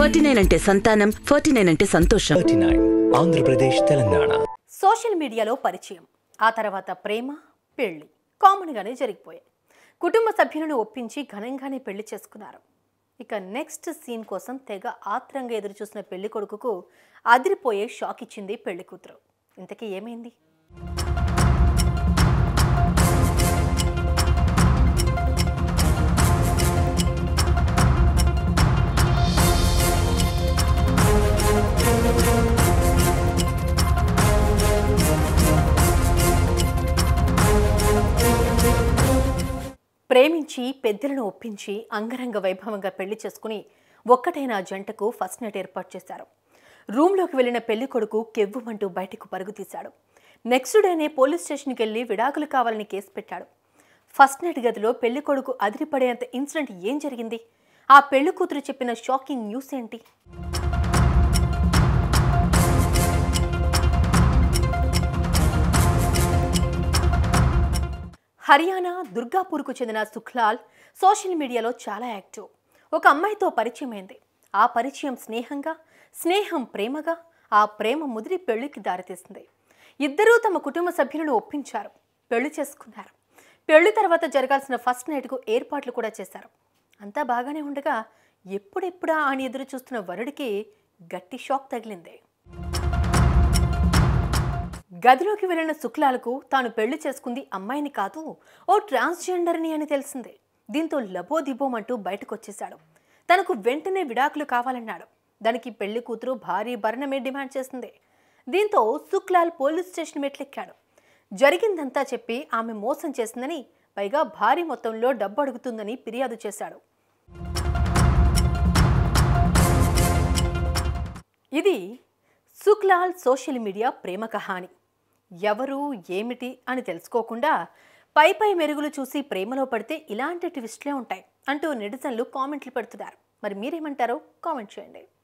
forty nine అంటే సంతానం forty nine అంటే సంతోషం thirty nine Andhra Pradesh Telangana social మీడియాలో పరిచయం ఆ తర్వాత ప్రేమ పెళ్లి కామన్గానే జరిగిపోయాయి కుటుంబ సభ్యులను ఒప్పించి ఘనంగానే పెళ్లి చేసుకున్నారు ఇక నెక్స్ట్ సీన్ కోసం తెగ ఆత్రంగా ఎదురు చూసిన పెళ్లి కొడుకుకు అదిరిపోయే షాక్ ఇచ్చింది పెళ్లి కూతురు ఇంతకీ ఏమైంది ప్రేమించి పెద్దలను ఒప్పించి అంగరంగ వైభవంగా పెళ్లి చేసుకుని ఒక్కటైన ఆ జంటకు ఫస్ట్ నైట్ ఏర్పాటు చేశారు రూమ్లోకి వెళ్లిన పెళ్లి కొడుకు కెవ్వుమంటూ బయటకు పరుగు తీశాడు నెక్స్ట్ డేనే పోలీస్ స్టేషన్కి వెళ్లి విడాకులు కావాలని కేసు పెట్టాడు ఫస్ట్ నైట్ గదిలో పెళ్లి కొడుకు అదిరిపడేంత ఇన్సిడెంట్ ఏం జరిగింది ఆ పెళ్లి కూతురు చెప్పిన షాకింగ్ న్యూస్ ఏంటి హర్యానా దుర్గాపూర్కు చెందిన సుఖ్లాల్ సోషల్ మీడియాలో చాలా యాక్టివ్ ఒక అమ్మాయితో పరిచయమైంది ఆ పరిచయం స్నేహంగా స్నేహం ప్రేమగా ఆ ప్రేమ ముదిరి పెళ్లికి దారితీసింది ఇద్దరూ తమ కుటుంబ సభ్యులను ఒప్పించారు పెళ్లి చేసుకున్నారు పెళ్లి తర్వాత జరగాల్సిన ఫస్ట్ నైట్కు ఏర్పాట్లు కూడా చేశారు అంతా బాగానే ఉండగా ఎప్పుడెప్పుడా అని ఎదురు చూస్తున్న వరుడికి గట్టి షాక్ తగిలింది గదిలోకి వెళ్ళిన శుక్లాలకు తాను పెళ్లి చేసుకుంది అమ్మాయిని కాదు ఓ ట్రాన్స్జెండర్ని అని తెలిసింది దీంతో లబోదిబోమంటూ బయటకొచ్చేశాడు తనకు వెంటనే విడాకులు కావాలన్నాడు దానికి పెళ్లి కూతురు భారీ భరణమే డిమాండ్ చేసింది దీంతో సుక్లాల్ పోలీస్ స్టేషన్ మెట్లెక్కాడు జరిగిందంతా చెప్పి ఆమె మోసం చేసిందని పైగా భారీ మొత్తంలో డబ్బు అడుగుతుందని ఫిర్యాదు చేశాడు ఇది సుక్లాల్ సోషల్ మీడియా ప్రేమ కహాని ఎవరు ఏమిటి అని తెలుసుకోకుండా పై పై మెరుగులు చూసి ప్రేమలో పడితే ఇలాంటి ట్విస్ట్లే ఉంటాయి అంటూ నెటిజన్లు కామెంట్లు పెడుతున్నారు మరి మీరేమంటారో కామెంట్ చేయండి